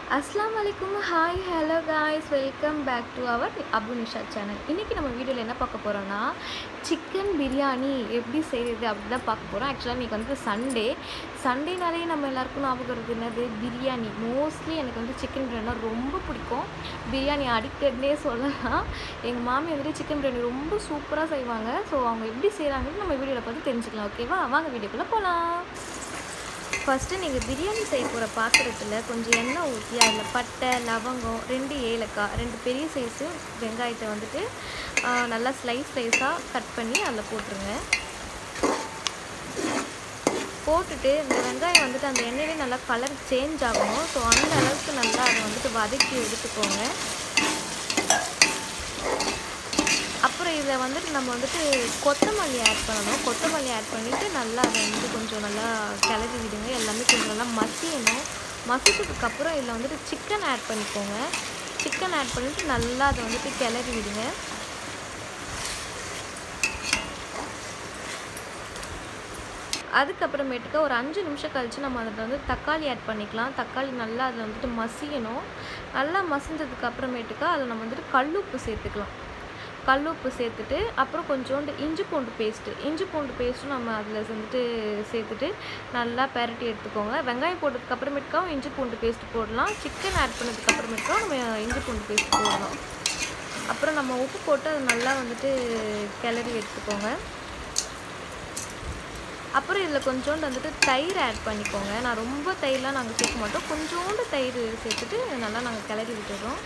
அஸ்லாம் வலைக்கும் hi hello guys welcome back to our Abu Nisha channel இன்றைக்கி நம்ம வீடியோவில் என்ன பார்க்க போகிறோன்னா சிக்கன் பிரியாணி எப்படி செய்கிறது அப்படி தான் பார்க்க போகிறோம் ஆக்சுவலாக இன்றைக்கி வந்து சண்டே சண்டேனாலே நம்ம எல்லாருக்கும் ஞாபகம் வருது என்னது பிரியாணி மோஸ்ட்லி எனக்கு வந்து சிக்கன் பிரியாணினா ரொம்ப பிடிக்கும் பிரியாணி அடிக்டட்னே சொல்லலாம் எங்கள் மாமி வந்துட்டு சிக்கன் பிரியாணி ரொம்ப சூப்பராக செய்வாங்க ஸோ அவங்க எப்படி செய்கிறாங்கன்னு நம்ம வீடியோவில் பார்த்து தெரிஞ்சுக்கலாம் ஓகேவா வாங்க வீடியோக்குள்ளே போகலாம் ஃபஸ்ட்டு நீங்கள் பிரியாணி செய்ய போகிற பாத்திரத்தில் கொஞ்சம் எண்ணெய் ஊற்றி அதில் பட்டை லவங்கம் ரெண்டு ஏலக்காய் ரெண்டு பெரிய சைஸு வெங்காயத்தை வந்துட்டு ஆ, நல்லா ஸ்லைஸ் ஸ்லைஸாக கட் பண்ணி அதில் போட்டுருங்க போட்டுட்டு இந்த வெங்காயம் வந்துட்டு அந்த எண்ணெயிலே நல்லா கலர் சேஞ்ச் ஆகணும் ஸோ அந்த அளவுக்கு நல்லா அதை வந்துட்டு வதக்கி எடுத்துக்கோங்க அப்புறம் இதில் வந்துட்டு நம்ம வந்துட்டு கொத்தமல்லி ஆட் பண்ணணும் கொத்தமல்லி ஆட் பண்ணிவிட்டு நல்லா அதை வந்து கொஞ்சம் நல்லா கிளறி விடுங்க எல்லாமே கொஞ்சம் நல்லா மசியணும் மசிச்சதுக்கப்புறம் இதில் வந்துட்டு சிக்கன் ஆட் பண்ணிக்கோங்க சிக்கன் ஆட் பண்ணிவிட்டு நல்லா அதை வந்துட்டு கிளறி விடுங்க அதுக்கப்புறமேட்டுக்கு ஒரு அஞ்சு நிமிஷம் கழித்து நம்ம அதில் வந்து தக்காளி ஆட் பண்ணிக்கலாம் தக்காளி நல்லா அதில் வந்துட்டு மசியணும் நல்லா மசிஞ்சதுக்கு அப்புறமேட்டுக்கு அதில் நம்ம வந்துட்டு கல்லுப்பு சேர்த்துக்கலாம் கல்லுப்பு சேர்த்துட்டு அப்புறம் கொஞ்சோண்டு இஞ்சி பூண்டு பேஸ்ட்டு இஞ்சி பூண்டு பேஸ்ட்டும் நம்ம அதில் வந்துட்டு சேர்த்துட்டு நல்லா பெரட்டி எடுத்துக்கோங்க வெங்காயம் போட்டதுக்கு அப்புறமேட்டுக்காவும் இஞ்சி பூண்டு பேஸ்ட் போடலாம் சிக்கன் ஆட் பண்ணதுக்கு அப்புறமேட்டுக்காவும் நம்ம இஞ்சி பூண்டு பேஸ்ட் போடலாம் அப்புறம் நம்ம உப்பு போட்டு அதை நல்லா வந்துட்டு கிளறி எடுத்துக்கோங்க அப்புறம் இதில் கொஞ்சோண்டு வந்துட்டு தயிர் ஆட் பண்ணிக்கோங்க நான் ரொம்ப தயிர்லாம் நாங்கள் சேர்க்க மாட்டோம் கொஞ்சோண்டு தயிர் சேர்த்துட்டு நல்லா நாங்கள் கிளறி விட்டுறோம்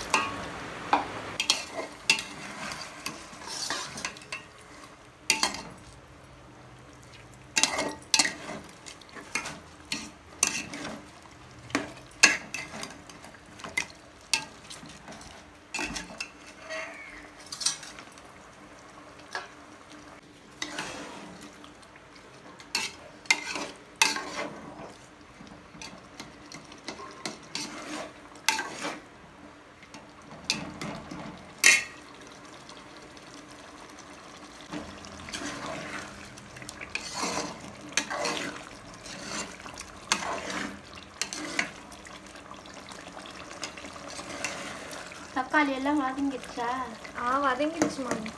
தக்காளி எல்லாம் வதங்கிடுச்சா ஆ வதங்கிடுச்சு மாமி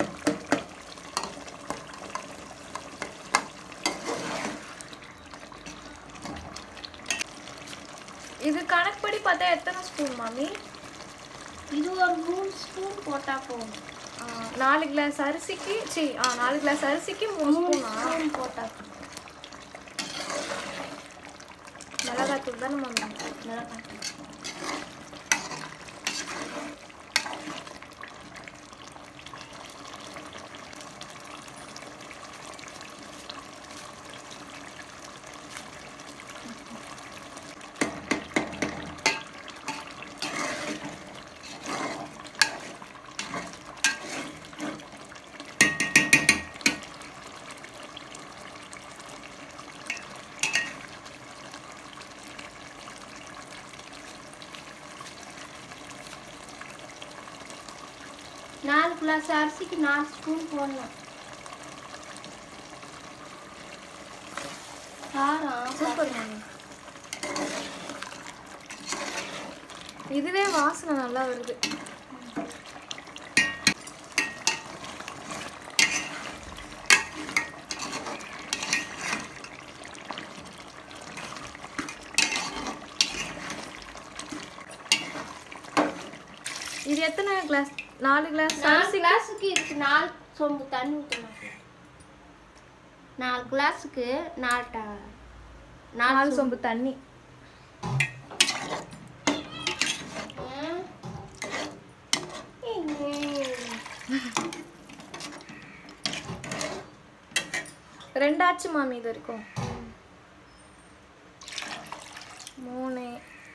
இது கணக்குப்படி பார்த்தா எத்தனை ஸ்பூன் மாமி இது ஒரு மூணு ஸ்பூன் போட்டா போதும் ஆ, நாலு கிளாஸ் அரிசிக்கு சி ஆ நாலு கிளாஸ் அரிசிக்கு மூணு மூணு ஸ்பூனா ஸ்பூன் போட்டா போதும் மிளகாத்தூள் தானே மாமி மிளகாய் நாலு கிளாஸ் அரிசிக்கு நாலு ஸ்பூன் போடலாம் காரம் சூப்பர் மாமி இதுவே வாசனை நல்லா வருது இது எத்தனை கிளாஸ் நாலு கிளாஸ் நாலு அரிசி கிளாஸுக்கு இதுக்கு நாலு சொம்பு தண்ணி ஊற்றணும் நாலு கிளாஸுக்கு நாலு ட- நாலு நாலு சொம்பு தண்ணி ரெண்டாச்சு மாமி இது வரைக்கும் மூணு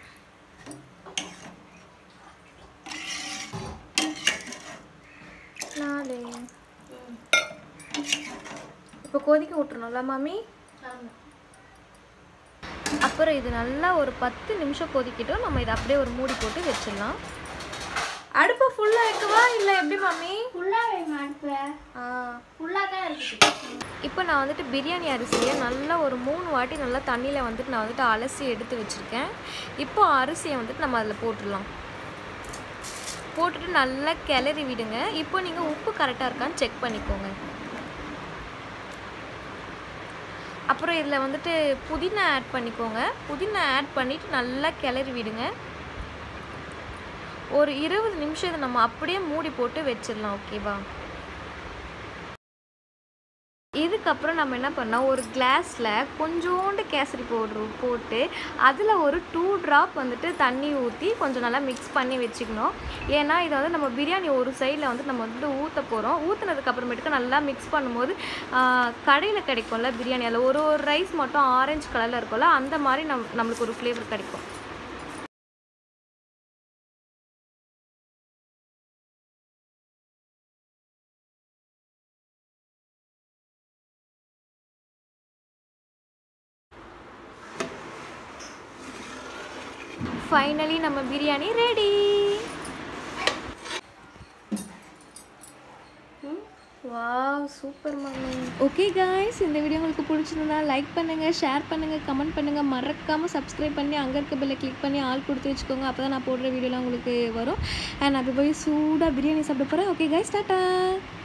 நாலு இப்போ கொதிக்க விட்டுறணும்ல மாமி ஆமா. அப்புறம் இது நல்லா ஒரு பத்து நிமிஷம் கொதிக்கிட்டோம் நம்ம இதை அப்படியே ஒரு மூடி போட்டு வச்சிடலாம் அடுப்பை ஃபுல்லாக வைக்கவா இல்லை எப்படி மாமி ஃபுல்லாக தெரியுமா அடுப்பு ஆ ஃபுல்லாக தான் இருக்குது இப்போ நான் வந்துட்டு பிரியாணி அரிசியை நல்லா ஒரு மூணு வாட்டி நல்லா தண்ணியில் வந்துட்டு நான் வந்துட்டு அலசி எடுத்து வச்சுருக்கேன் இப்போ அரிசியை வந்துட்டு நம்ம அதில் போட்டுடலாம் போட்டுட்டு நல்லா கிளறி விடுங்க இப்போ நீங்கள் உப்பு கரெக்டாக இருக்கான்னு செக் பண்ணிக்கோங்க அப்புறம் இதில் வந்துட்டு புதினா ஆட் பண்ணிக்கோங்க புதினா ஆட் பண்ணிவிட்டு நல்லா கிளறி விடுங்க ஒரு இருபது நிமிஷம் இதை நம்ம அப்படியே மூடி போட்டு வச்சிடலாம் ஓகேவா இதுக்கப்புறம் நம்ம என்ன பண்ணோம் ஒரு கிளாஸில் கொஞ்சோண்டு கேசரி பவுட்ரு போட்டு அதில் ஒரு டூ ட்ராப் வந்துட்டு தண்ணி ஊற்றி கொஞ்சம் நல்லா மிக்ஸ் பண்ணி வச்சுக்கணும் ஏன்னா இதை வந்து நம்ம பிரியாணி ஒரு சைடில் வந்து நம்ம வந்துட்டு ஊற்ற போகிறோம் ஊற்றுனதுக்கு அப்புறமேட்டுக்கு நல்லா மிக்ஸ் பண்ணும்போது கடையில் கிடைக்கும்ல பிரியாணி அதில் ஒரு ஒரு ரைஸ் மட்டும் ஆரஞ்சு கலரில் இருக்கும்ல அந்த மாதிரி நம் நம்மளுக்கு ஒரு ஃப்ளேவர் கிடைக்கும் ஃபைனலி நம்ம biryani ready wow super mummy okay guys இந்த வீடியோ உங்களுக்கு பிடிச்சிருந்தா லைக் பண்ணுங்கள் ஷேர் பண்ணுங்கள் கமெண்ட் பண்ணுங்கள் மறக்காமல் சப்ஸ்கிரைப் பண்ணி அங்கே இருக்க பெல்லை கிளிக் பண்ணி ஆள் கொடுத்து வச்சுக்கோங்க அப்போ தான் நான் போடுற வீடியோலாம் உங்களுக்கு வரும் அண்ட் அப்படி போய் சூடாக பிரியாணி சாப்பிட போகிறேன் ஓகே காய்ஸ் டாட்டா